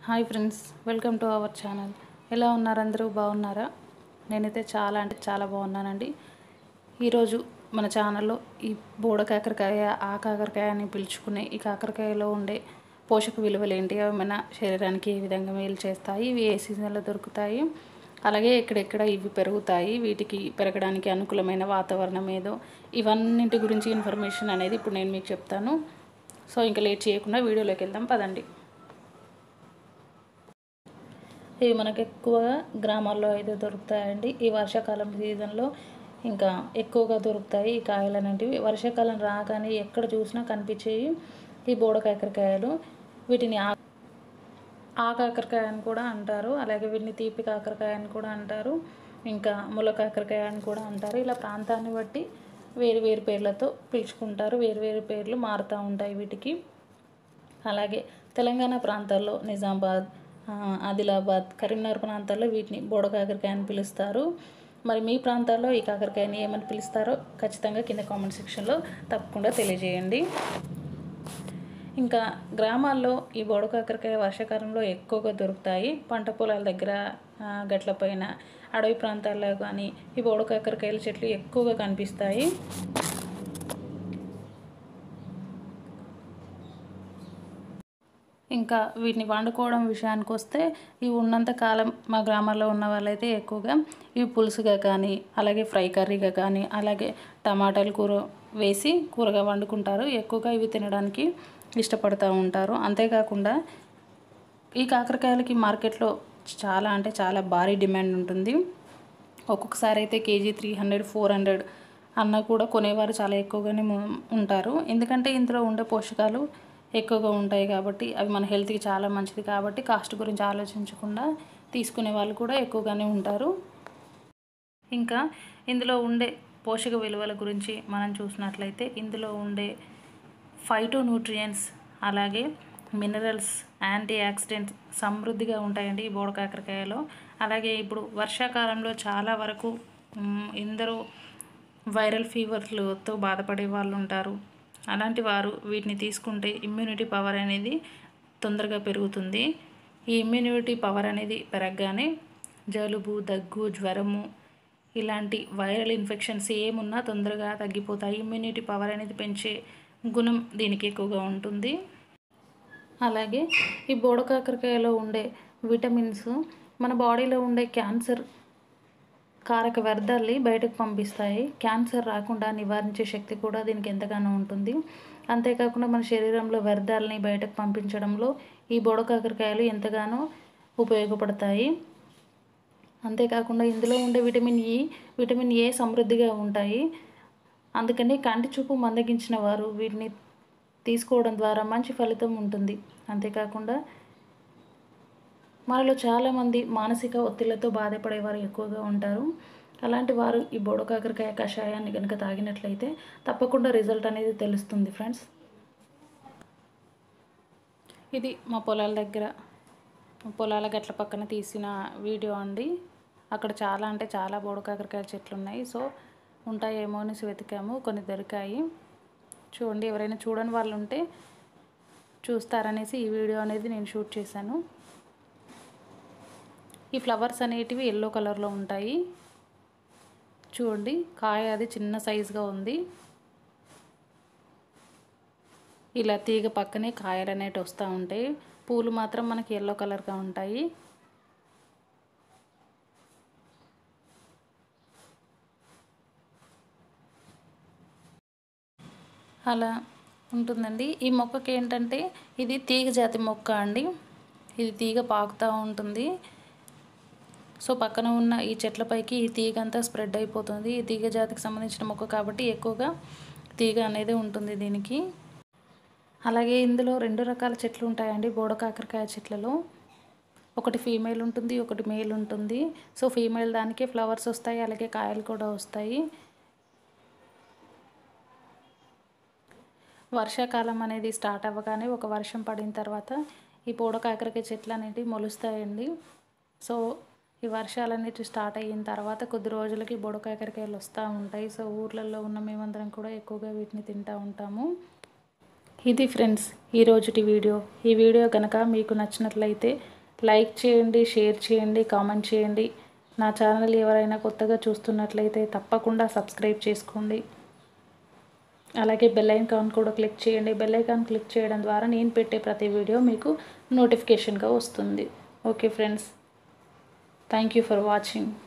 hi friends welcome to our channel ఎలా ఉన్నారు అందరూ బాగున్నారా నేనైతే చాలా అంటే చాలా బాగున్నానండి ఈరోజు మన ఛానల్లో ఈ బోడ కాకరకాయ ఆ కాకరకాయ అని పిలుచుకునే ఈ కాకరకాయలో ఉండే పోషక విలువలు ఏంటి అవి మన శరీరానికి ఏ విధంగా మేలు చేస్తాయి ఇవి ఏ సీజన్లో దొరుకుతాయి అలాగే ఎక్కడెక్కడ ఇవి పెరుగుతాయి వీటికి పెరగడానికి అనుకూలమైన వాతావరణం ఏదో ఇవన్నింటి గురించి ఇన్ఫర్మేషన్ అనేది ఇప్పుడు నేను మీకు చెప్తాను సో ఇంకా లేట్ చేయకుండా వీడియోలోకి వెళ్దాం పదండి ఇవి మనకు ఎక్కువగా గ్రామాల్లో అయితే దొరుకుతాయండి ఈ వర్షాకాలం సీజన్లో ఇంకా ఎక్కువగా దొరుకుతాయి ఈ కాయలు అనేటివి వర్షాకాలం రాగానే ఎక్కడ చూసినా కనిపించేవి ఈ బోడ కాకరకాయలు వీటిని ఆ ఆ కాకరకాయ అని కూడా అంటారు అలాగే వీటిని తీపి కాకరకాయ అని కూడా అంటారు ఇంకా ముల కాకరకాయ అని కూడా అంటారు ఇలా ప్రాంతాన్ని బట్టి వేరు వేరు పేర్లతో పిలుచుకుంటారు వేరు వేరు పేర్లు మారుతూ ఉంటాయి వీటికి అలాగే తెలంగాణ ప్రాంతాల్లో నిజామాబాద్ ఆ, ఆదిలాబాద్ కరీంనగర్ ప్రాంతాల్లో వీటిని బోడ కాకరకాయ అని పిలుస్తారు మరి మీ ప్రాంతాల్లో ఈ కాకరకాయని ఏమని పిలుస్తారో ఖచ్చితంగా కింద కామెంట్ సెక్షన్లో తప్పకుండా తెలియజేయండి ఇంకా గ్రామాల్లో ఈ బోడ కాకరకాయ వర్షాకాలంలో ఎక్కువగా దొరుకుతాయి పంట పొలాల దగ్గర ఆ, గట్లపైన అడవి ప్రాంతాల్లో కానీ ఈ బోడ కాకరకాయల చెట్లు ఎక్కువగా కనిపిస్తాయి ఇంకా వీటిని వండుకోవడం విషయానికి వస్తే ఇవి ఉన్నంత కాలం మా గ్రామాల్లో ఉన్న వాళ్ళైతే ఎక్కువగా ఇవి పులుసుగా కానీ అలాగే ఫ్రై కర్రీగా కానీ అలాగే టమాటాలు కూర వేసి కూరగా వండుకుంటారు ఎక్కువగా ఇవి తినడానికి ఇష్టపడుతూ ఉంటారు అంతేకాకుండా ఈ కాకరకాయలకి మార్కెట్లో చాలా అంటే చాలా భారీ డిమాండ్ ఉంటుంది ఒక్కొక్కసారి అయితే KG three hundred four hundred అన్న కూడా కొనేవారు చాలా ఎక్కువగానే ము- ఉంటారు ఎందుకంటే ఇందులో ఉండే పోషకాలు ఎక్కువగా ఉంటాయి కాబట్టి అవి మన హెల్త్కి చాలా మంచిది కాబట్టి కాస్ట్ గురించి ఆలోచించకుండా తీసుకునే వాళ్ళు కూడా ఎక్కువగానే ఉంటారు ఇంకా ఇందులో ఉండే పోషక విలువల గురించి మనం చూసినట్లయితే ఇందులో ఉండే ఫైటో న్యూట్రియంట్స్ అలాగే మినరల్స్ యాంటీ ఆక్సిడెంట్స్ సమృద్ధిగా ఉంటాయండి ఈ బోడ కాకరకాయలో అలాగే ఇప్పుడు వర్షాకాలంలో చాలా వరకు మ్, ఎందరో వైరల్ ఫీవర్లతో బాధపడే వాళ్ళు ఉంటారు అలాంటి వారు వీటిని తీసుకుంటే ఇమ్యూనిటీ పవర్ అనేది తొందరగా పెరుగుతుంది ఈ ఇమ్యూనిటీ పవర్ అనేది పెరగగానే జలుబు దగ్గు జ్వరము ఇలాంటి వైరల్ ఇన్ఫెక్షన్స్ ఏమున్నా తొందరగా తగ్గిపోతాయి ఇమ్యూనిటీ పవర్ అనేది పెంచే గుణం దీనికి ఎక్కువగా ఉంటుంది అలాగే ఈ బోడ కాకరకాయలో ఉండే విటమిన్స్ మన బాడీలో ఉండే క్యాన్సర్ కారక వ్యర్థాల్ని బయటకు పంపిస్తాయి క్యాన్సర్ రాకుండా నివారించే శక్తి కూడా దీనికి ఎంతగానో ఉంటుంది అంతేకాకుండా మన శరీరంలో వ్యర్థాలని బయటకు పంపించడంలో ఈ బోడ కాకరకాయలు ఎంతగానో ఉపయోగపడతాయి అంతేకాకుండా ఇందులో ఉండే విటమిన్ ఈ విటమిన్ ఏ సమృద్ధిగా ఉంటాయి అందుకని కంటి చూపు మందగించిన వారు వీటిని తీసుకోవడం ద్వారా మంచి ఫలితం ఉంటుంది అంతేకాకుండా మనలో చాలామంది మానసిక ఒత్తిళ్లతో బాధపడేవారు ఎక్కువగా ఉంటారు అలాంటి వారు ఈ బొడ కాకరకాయ కషాయాన్ని కనుక తాగినట్లయితే తప్పకుండా రిజల్ట్ అనేది తెలుస్తుంది ఫ్రెండ్స్ ఇది మా పొలాల దగ్గర పొలాల గట్ల పక్కన తీసిన వీడియో అండి అక్కడ చాలా అంటే చాలా బోడ కాకరకాయ చెట్లు ఉన్నాయి సో ఉంటాయేమో అనేసి వెతికాము కొన్ని దొరికాయి చూడండి ఎవరైనా చూడని వాళ్ళు ఉంటే చూస్తారనేసి ఈ వీడియో అనేది నేను షూట్ చేశాను ఈ ఫ్లవర్స్ అనేటివి ఎల్లో కలర్లో ఉంటాయి చూడండి కాయ అది చిన్న సైజుగా ఉంది ఇలా తీగ పక్కనే కాయలు అనేవి వస్తూ ఉంటాయి పూలు మాత్రం మనకి ఎల్లో కలర్గా ఉంటాయి అలా ఉంటుందండి ఈ మొక్కకి ఏంటంటే ఇది తీగ జాతి మొక్క అండి ఇది తీగ పాకుతూ ఉంటుంది సో పక్కన ఉన్న ఈ చెట్లపైకి ఈ తీగ అంతా స్ప్రెడ్ అయిపోతుంది ఈ తీగ జాతికి సంబంధించిన మొక్క కాబట్టి ఎక్కువగా తీగ అనేది ఉంటుంది దీనికి అలాగే ఇందులో రెండు రకాల చెట్లు ఉంటాయండి బోడ కాకరకాయ చెట్లలో ఒకటి ఫీమేల్ ఉంటుంది ఒకటి మేల్ ఉంటుంది సో ఫీమేల్ దానికి ఫ్లవర్స్ వస్తాయి అలాగే కాయలు కూడా వస్తాయి వర్షాకాలం అనేది స్టార్ట్ అవ్వగానే ఒక వర్షం పడిన తర్వాత ఈ పూడ కాకరకాయ చెట్లు అనేవి మొలుస్తాయండి సో ఈ వర్షాలు అనేవి స్టార్ట్ అయిన తర్వాత కొద్ది రోజులకి బొడ కాకరకాయలు వస్తూ ఉంటాయి సో ఊర్లలో ఉన్న మేమందరం కూడా ఎక్కువగా వీటిని తింటూ ఉంటాము ఇది ఫ్రెండ్స్ ఈ రోజుటి వీడియో ఈ వీడియో కనుక మీకు నచ్చినట్లయితే లైక్ చేయండి షేర్ చేయండి కామెంట్ చేయండి నా ఛానల్ ఎవరైనా కొత్తగా చూస్తున్నట్లయితే తప్పకుండా సబ్స్క్రైబ్ చేసుకోండి అలాగే బెల్ ఐకాన్ కూడా క్లిక్ చేయండి బెల్ ఐకాన్ క్లిక్ చేయడం ద్వారా నేను పెట్టే ప్రతి వీడియో మీకు నోటిఫికేషన్గా వస్తుంది okay friends thank you for watching